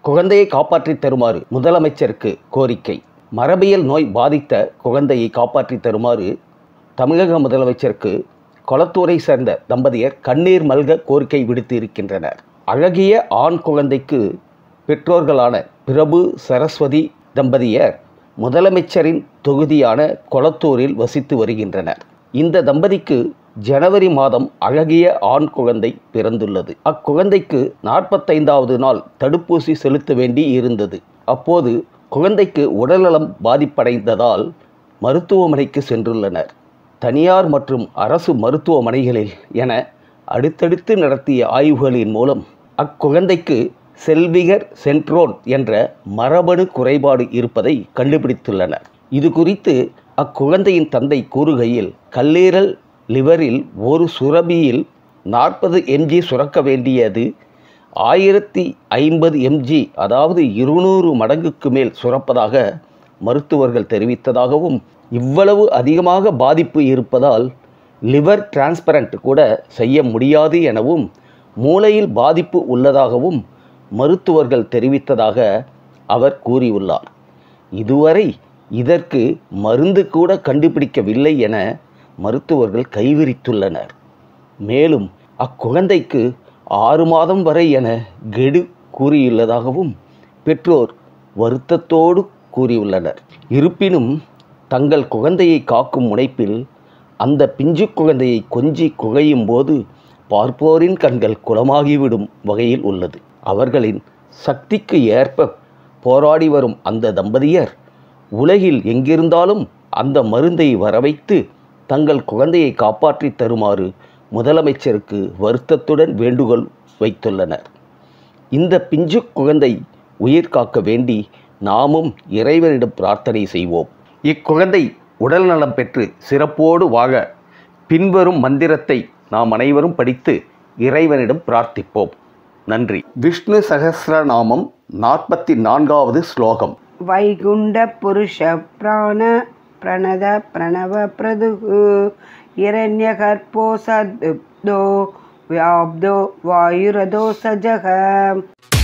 அக்குழந்தையை காப்பாற்றித் தருமாறு முதலமைச்சருக்கு கோரிக்கை மரபியல் நோய் பாதித்த குழந்தையை காப்பாற்றித் தருமாறு தமிழக முதலமைச்சருக்கு கொளத்தூரை சேர்ந்த தம்பதியர் கண்ணீர் மல்க கோரிக்கை விடுத்து இருக்கின்றனர் அழகிய ஆண் குழந்தைக்கு பெற்றோர்களான பிரபு சரஸ்வதி தம்பதியர் முதலமைச்சரின் தொகுதியான கொளத்தூரில் வசித்து வருகின்றனர் இந்த தம்பதிக்கு ஜனவரி மாதம் அழகிய ஆண் குழந்தை பிறந்துள்ளது அக்குழந்தைக்கு நாற்பத்தைந்தாவது நாள் தடுப்பூசி செலுத்த வேண்டி இருந்தது அப்போது குழந்தைக்கு உடல்நலம் பாதிப்படைந்ததால் மருத்துவமனைக்கு சென்றுள்ளனர் தனியார் மற்றும் அரசு மருத்துவமனைகளில் என அடுத்தடுத்து நடத்திய ஆய்வுகளின் மூலம் அக்குழந்தைக்கு செல்விகர் சென்ட்ரோன் என்ற மரபணு குறைபாடு இருப்பதை கண்டுபிடித்துள்ளனர் இது குறித்து அக்குழந்தையின் தந்தை கூறுகையில் கல்லீரல் லிவரில் ஒரு சுரபியில் நாற்பது எம்ஜி சுரக்க வேண்டியது ஆயிரத்தி ஐம்பது எம்ஜி அதாவது இருநூறு மடங்குக்கு மேல் சுரப்பதாக மருத்துவர்கள் தெரிவித்ததாகவும் இவ்வளவு அதிகமாக பாதிப்பு இருப்பதால் லிவர் டிரான்ஸ்பரண்ட் கூட செய்ய முடியாது எனவும் மூளையில் பாதிப்பு உள்ளதாகவும் மருத்துவர்கள் தெரிவித்ததாக அவர் கூறியுள்ளார் இதுவரை இதற்கு மருந்து கூட கண்டுபிடிக்கவில்லை என மருத்துவர்கள் கைவிரித்துள்ளனர் மேலும் அக்குழந்தைக்கு ஆறு மாதம் வரை என கெடு கூறியுள்ளதாகவும் பெற்றோர் வருத்தத்தோடு கூறியுள்ளனர் இருப்பினும் தங்கள் குழந்தையை காக்கும் முனைப்பில் அந்த பிஞ்சு குழந்தையை கொஞ்சி குழையும் போது பார்ப்போரின் கண்கள் குளமாகிவிடும் வகையில் உள்ளது அவர்களின் சக்திக்கு ஏற்ப போராடி வரும் அந்த தம்பதியர் உலகில் எங்கிருந்தாலும் அந்த மருந்தை வரவைத்து தங்கள் குழந்தையை காப்பாற்றித் தருமாறு முதலமைச்சருக்கு வருத்தத்துடன் வேண்டுகோள் வைத்துள்ளனர் இந்த பிஞ்சு குழந்தை உயிர் காக்க வேண்டி நாமும் இறைவனிடம் பிரார்த்தனை செய்வோம் இக்குழந்தை உடல் நலம் பெற்று சிறப்போடு வாழ பின்வரும் மந்திரத்தை நாம் அனைவரும் படித்து இறைவனிடம் பிரார்த்திப்போம் நன்றி விஷ்ணு சகசிரநாமம் நாற்பத்தி நான்காவது ஸ்லோகம் வைகுண்ட புருஷ பிராண பிரணத பிரணவ பிரதுகு இரண்யகர்ப்போ சதுப்தோ வியாப்தோ வாயுரதோ சஜக